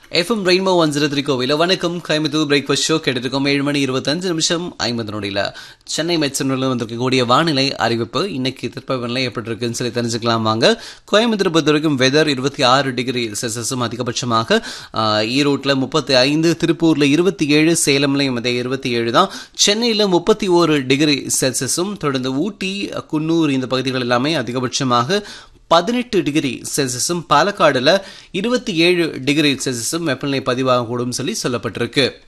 FM rainbow one zero three கோவில வணக்கம் Coimbatore breakfast show கேட்டிருக்கோம் ஏழு மணி இருபத்தஞ்சு நிமிஷம் ஐம்பது நொடியில் சென்னை மெட்சனில் வந்திருக்கக்கூடிய வானிலை அறிவிப்பு இன்னைக்கு தட்பவெப்பநிலை எப்படி இருக்குன்னு சொல்லி தெரிஞ்சுக்கலாம் வாங்க கோயம்புத்தூர் பொறுத்த வரைக்கும் வெதர் இருபத்தி ஆறு டிகிரி செல்சியஸும் அதிகபட்சமாக ஆஹ், ஈரோட்டில் முப்பத்தி ஐந்து திருப்பூரில் இருபத்தி ஏழு சேலம்லையும் அதே இருபத்தி ஏழு தான் சென்னையில் முப்பத்தி ஓரு டிகிரி செல்சியஸும் தொடர்ந்து ஊட்டி குன்னூர் இந்த பகுதிகள் எல்லாமே அதிகபட்சமாக பதினெட்டு டிகிரி செல்சியஸும் பாலக்காடுல இருபத்தி ஏழு டிகிரி செல்சியஸும் வெப்பநிலை பதிவாகக்கூடும் சொல்லி சொல்லப்பட்டிருக்கு